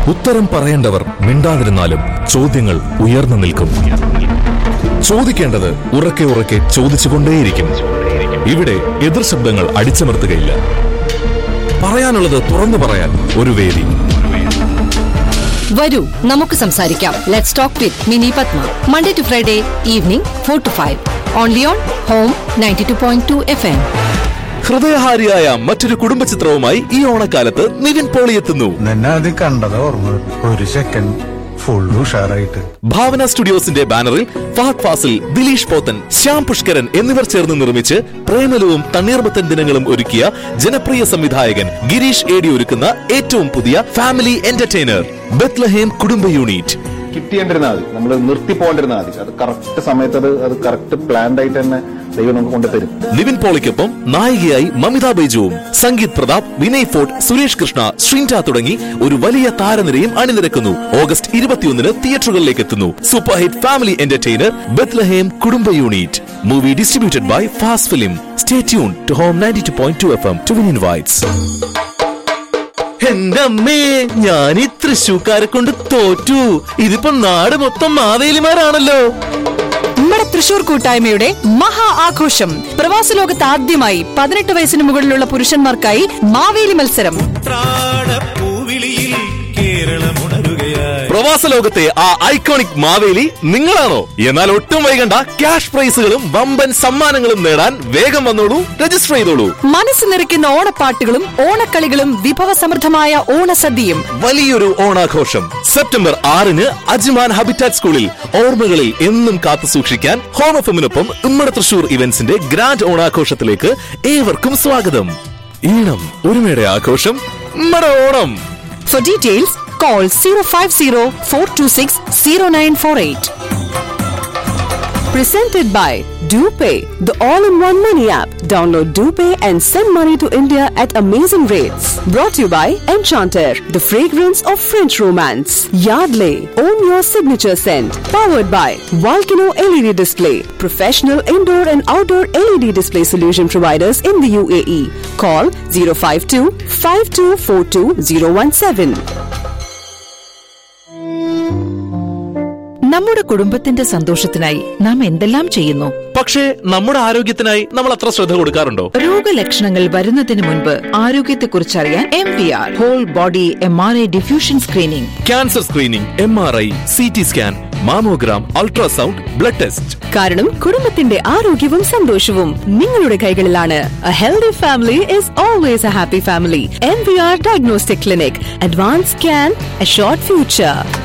ഉത്തരം പറയേണ്ടവർ മിണ്ടാതിരുന്നാലും ചോദ്യങ്ങൾ ഉയർന്നു നിൽക്കും ചോദിക്കേണ്ടത് ഉറക്കെ ഉറക്കെ ചോദിച്ചുകൊണ്ടേയിരിക്കും ഇവിടെ എതിർ ശബ്ദങ്ങൾ അടിച്ചമർത്തുകയില്ല പറയാനുള്ളത് തുറന്നു പറയാൻ ഒരു വേദി വരൂ നമുക്ക് സംസാരിക്കാം let's talk with Mini Padma Monday to Friday evening four to five only on Home ninety two point two F M ഹൃദയഹാരിയായ മറ്റൊരു കുടുംബ ചിത്രവുമായി ഈ ഓണക്കാലത്ത് നിവിൻ പോളി എത്തുന്നു നിന്നെ അത് കണ്ടത് ഓർമ്മ ഒരു സെക്കൻഡ് ഫുൾ ഉഷാറായിട്ട് ഭാവന സ്റ്റുഡിയോസിന്റെ ബാനറിൽ ഫഹദ് ഫാസിൽ ദിലീഷ് പോത്തൻ ശ്യാം പുഷ്കരൻ എന്നിവർ ചേർന്ന് നിർമ്മിച്ച് പ്രേമലവും തണ്ണീർമത്തൻ ദിനങ്ങളും ഒരുക്കിയ ജനപ്രിയ സംവിധായകൻ ഗിരീഷ് ഏടി ഒരുക്കുന്ന ഏറ്റവും പുതിയ family entertainer Bethlehem Kudumba Unit കിട്ടിയേണ്ടിരുന്നാൽ മതി നമ്മൾ നിർത്തി പോകേണ്ടിരുന്നാൽ മതി അത് കറക്റ്റ് സമയത്ത് അത് അത് കറക്റ്റ് പ്ലാൻഡ് ആയിട്ട് തന്നെ ദൈവം നമുക്ക് കൊണ്ടുതരും നിവിൻ പോളിക്കൊപ്പം നായികയായി മമിത ബൈജുവും സംഗീത് പ്രതാപ് വിനയ് ഫോർട്ട് സുരേഷ് കൃഷ്ണ ശ്രീൻജ തുടങ്ങി ഒരു വലിയ താരനിരയും അണിനിരക്കുന്നു ഓഗസ്റ്റ് ഇരുപത്തിയൊന്നിന് തിയേറ്ററുകളിലേക്ക് എത്തുന്നു super hit family entertainer Bethlehem Kudumba Unit movie distributed by Fast Film stay tuned to Home ninety two point two F M to win invites എന്റെ അമ്മേ ഞാൻ ഈ തൃശൂക്കാരെ കൊണ്ട് തോറ്റു ഇതിപ്പോ നാട് മൊത്തം മാവേലിമാരാണല്ലോ നമ്മുടെ തൃശൂർ കൂട്ടായ്മയുടെ മഹാ ആഘോഷം പ്രവാസ ലോകത്ത് ആദ്യമായി പതിനെട്ട് വയസ്സിന് മുകളിലുള്ള പുരുഷന്മാർക്കായി മാവേലി മത്സരം ത്രാടപ്പൂവിളിയിൽ കേരളമുണരുകയായി പ്രവാസ ലോകത്തെ ആ ഐക്കോണിക് മാവേലി നിങ്ങളാണോ എന്നാൽ ഒട്ടും വൈകണ്ട ക്യാഷ് പ്രൈസുകളും വമ്പൻ സമ്മാനങ്ങളും നേടാൻ വേഗം വന്നോളൂ രജിസ്റ്റർ ചെയ്തോളൂ മനസ്സ് നിറയ്ക്കുന്ന ഓണപ്പാട്ടുകളും ഓണക്കളികളും വിഭവസമൃദ്ധമായ ഓണസദ്യയും വലിയൊരു ഓണാഘോഷം സെപ്റ്റംബർ ആറിന് അജ്മാൻ ഹബിറ്റാറ്റ് സ്കൂളിൽ ഓർമ്മകളിൽ എന്നും കാത്തു സൂക്ഷിക്കാൻ ഹോം എഫിനൊപ്പം ഉമ്മട തൃശൂർ ഇവന്റ്സിന്റെ ഗ്രാൻഡ് ഓണാഘോഷത്തിലേക്ക് ഏവർക്കും സ്വാഗതം ഈണം ഒരുമയുടെ ആഘോഷം ഉമ്മടെ Onam for details call zero five zero four two six zero nine four eight Presented by DuPay, the all-in-one money app. Download DuPay and send money to India at amazing rates. Brought to you by Enchanter, the fragrance of French romance. Yardley, own your signature scent. Powered by Volcano LED Display, professional indoor and outdoor LED display solution providers in the UAE. Call 052 5242 017. നമ്മുടെ കുടുംബത്തിന്റെ സന്തോഷത്തിനായി നാം എന്തെല്ലാം ചെയ്യുന്നു പക്ഷേ നമ്മുടെ ആരോഗ്യത്തിനായി നമ്മൾ അത്ര ശ്രദ്ധ കൊടുക്കാറുണ്ടോ രോഗലക്ഷണങ്ങൾ വരുന്നതിന് മുൻപ് ആരോഗ്യത്തെക്കുറിച്ച് അറിയാൻ M V R whole body M R I diffusion screening cancer screening M R I C T scan mammogram ultrasound blood test കാരണം കുടുംബത്തിന്റെ ആരോഗ്യവും സന്തോഷവും നിങ്ങളുടെ കൈകളിലാണ് a healthy family is always a happy family M V R diagnostic clinic advance scan a short future